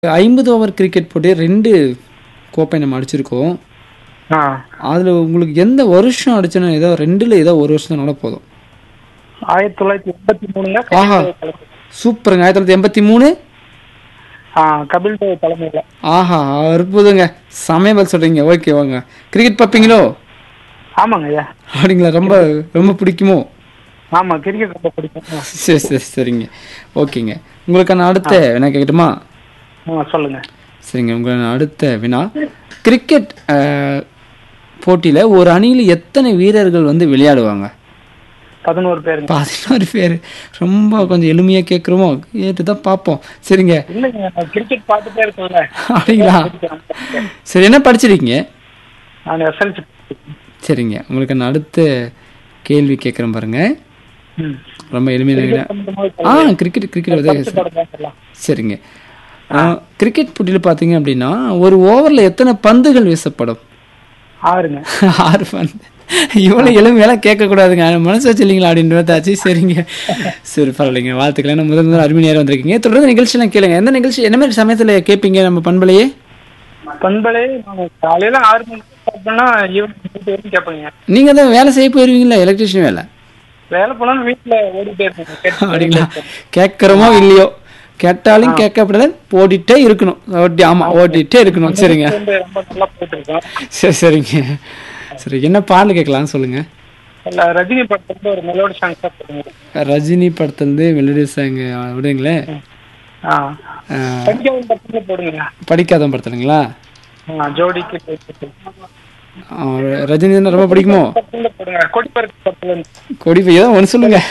ஐம்பது over cricket போட்டு ரெண்டு கோப்பை நம்ம அடிச்சிருக்கோம் ஆ அதில் உங்களுக்கு எந்த வருஷம் அடிச்சோன்னா ஏதோ ரெண்டில் ஏதோ ஒரு வருஷத்தினால போதும் ஆயிரத்தி தொள்ளாயிரத்தி எண்பத்தி மூணுங்க ஆஹா. கபில் தேவ் தலைமை. சூப்பருங்க ஆயிரத்தி தொள்ளாயிரத்தி எண்பத்தி மூணு ஆ கபில் தேவ் தலைமையில ஆஹா அற்புதங்க சமயபல் சொல்கிறீங்க ஓகே வாங்க கிரிக்கெட் பார்ப்பீங்களோ ஆமாங்க ஐயா அப்படிங்களா ரொம்ப ரொம்ப பிடிக்குமோ ஆமா கிரிக்கெட் ரொம்ப பிடிக்கும் ஆ. சரி சரி சரிங்க ஓகேங்க உங்களுக்கான அடுத்த வினா கேட்கட்டுமா ஆ சொல்லுங்க சரிங்க உங்களுக்கான அடுத்த வினா கிரிக்கெட் போட்டியில் ஒரு அணியில் எத்தனை வீரர்கள் வந்து விளையாடுவாங்க பதினோரு பேருங்க பதினோரு பேர் ரொம்ப கொஞ்சம் எளிமையாக கேட்குறோமோ கேட்டு தான் பார்ப்போம் சரிங்க இல்லைங்க நான் கிரிக்கெட் பார்த்துட்டே இருக்கேன்ல அப்படிங்களா சரி என்ன படிச்சிருக்கீங்க நான் எஸ்எல்சி சரிங்க உங்களுக்கு நான் அடுத்த கேள்வி கேட்குறேன் பாருங்க ம் ரொம்ப எளிமையான வினா. ஆ கிரிக்கெட் கிரிக்கெட் வந்து சரிங்க கிரிக்கெட் போட்டியில் பார்த்தீங்க அப்படின்னா ஒரு ஓவரில் எத்தனை பந்துகள் வீசப்படும் ஆறுங்க ஆறு பந்து இவ்வளோ எளிமையெல்லாம் கேட்கக்கூடாதுங்க மனசு வச்சில்லைங்களா அப்படின்னு பார்த்தாச்சு சரிங்க சரி பரவாயில்லைங்க வாழ்த்துக்கள் ஏன்னா முதல் முதல் அருமை நேரம் வந்திருக்கீங்க தொடர்ந்து நிகழ்ச்சியெல்லாம் கேளுங்க எந்த நிகழ்ச்சி என்ன மாதிரி சமயத்தில் கேட்பீங்க நம்ம பண்பலையே பண்பலே நான் காலையில ஆறு மணிக்கு ஸ்டார்ட் பண்ணா ஈவினிங் எட்டு வரைக்கும் கேட்பேங்க நீங்கள் தான் வேலை செய்ய போயிருவீங்களா எலக்ட்ரிஷியன் வேலை வேலை போனாலும் வீட்டுல ஓடிட்டே இருக்கேன் கேட்டு அப்படிங்களா கேட்குறோமோ இல்லையோ கேட்டாலும் கேட்கப்படாத ஓடிட்டே இருக்கணும் ஓட்டி ஆமாம் ஓட்டிகிட்டே இருக்கணும் சரிங்க வந்து ரொம்ப நல்லா போயிட்டு இருக்கோம் சரி சரிங்க சரி என்ன பாடல் கேட்கலாம் சொல்லுங்க இல்ல ரஜினி படத்துல ஒரு மெலோடி சாங் தான் போடுங்க ரஜினி படத்துலேருந்து மெலடி சாங் விடுங்களேன் ஆ ஆ, படிக்காத படத்துல போடுங்க படிக்காத படத்துலங்களா ஆ, ஜோடிக்கு போயிட்டு ஆ, ரஜினி தானே ரொம்ப பிடிக்குமோ படத்துல போடுங்க கொடிப்பருக்கு படத்துல இருந்து. கொடி பையன் தான் ஒன்று சொல்லுங்க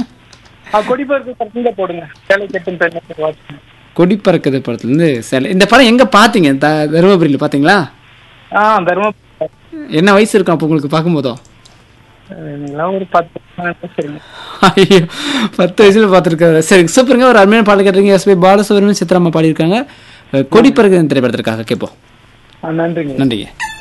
ஆ கொடிப்பருக்கு படத்துல போடுங்க சேலை கட்டும் பெண்ணை வாட்ச் கொடி பறக்குது படத்துலேருந்து சில இந்த படம் எங்கே பார்த்தீங்க த தருமபுரியில் பார்த்தீங்களா ஆ தர்மபுரி என்ன வயசு இருக்கும் அப்போ உங்களுக்கு பார்க்கும்போதோ இதெல்லாம் ஒரு பத்து வருஷம் சரிங்க ஐயோ பத்து வயசுல பார்த்துருக்காரு சரி சூப்பருங்க ஒரு அருமையான பாடல் கேட்டிருக்கீங்க எஸ்பி பாலசுப்ரமணியம் சித்ராமா பாடியிருக்காங்க கொடி பறக்குது திரைப்படத்திற்காக கேட்போம் ஆ நன்றிங்க நன்றிங்க